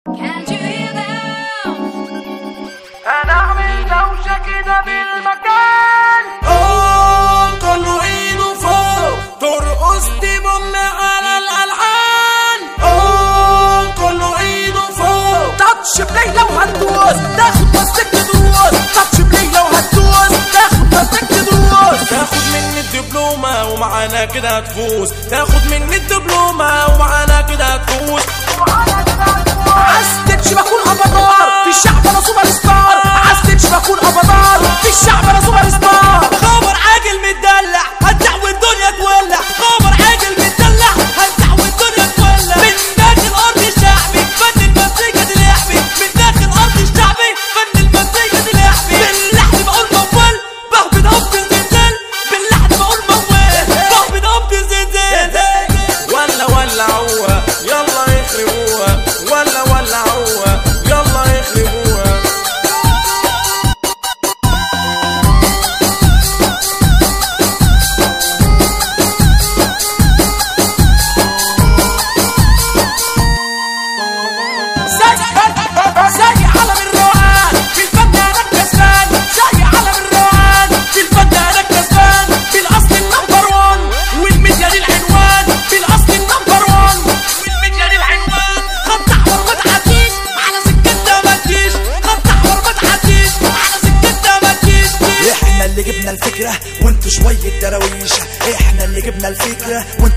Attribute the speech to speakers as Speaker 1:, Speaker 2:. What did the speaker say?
Speaker 1: Can't you hear them?
Speaker 2: هنعمل دوشة كده بالمكان
Speaker 3: أوه كله ايده فوق ترقص تبم على الالحان أوه كله ايده فوق
Speaker 2: تاتش بلاي لو هتدوس تاخد ماسك تدوس تاتش بلاي لو هتدوس تاخد ماسك تدوس
Speaker 3: تاخد مني الدبلومة ومعانا كده هتفوز تاخد مني الدبلومة ومعانا كده هتفوز
Speaker 2: عستك بكون افاتار في الشعب انا سوبر ستار عستك بكون افاتار في الشعب انا سوبر ستار
Speaker 3: خبر عاجل متدلع هتدع والدنيا تولع خبر عاجل متدلع هتدع والدنيا تولع من داخل ارض الشعبي فن المزيكا دي لعبي من داخل ارض الشعبي فن المزيكا دي لعبي باللحن بقول موال بهبد هبد الزلزال باللحن بقول موال بهبد هبد الزلزال ولا ولا هو يلا يخربوها ولا ولا هو يلا يخربوها
Speaker 2: زي زي علم الروقان في الفن انا الكسبان زي علم الروقان في الفن انا الكسبان في الاصل النمبر 1 والميديا دي العنوان في الاصل النمبر 1 والميديا دي العنوان خط احمر ما تعديش على سكتنا ما تجيش خط احمر ما تعديش على سكتنا ما تجيش
Speaker 4: احنا اللي جبنا الفكرة وانتوا شوية دراويش احنا اللي جبنا الفكرة وانتوا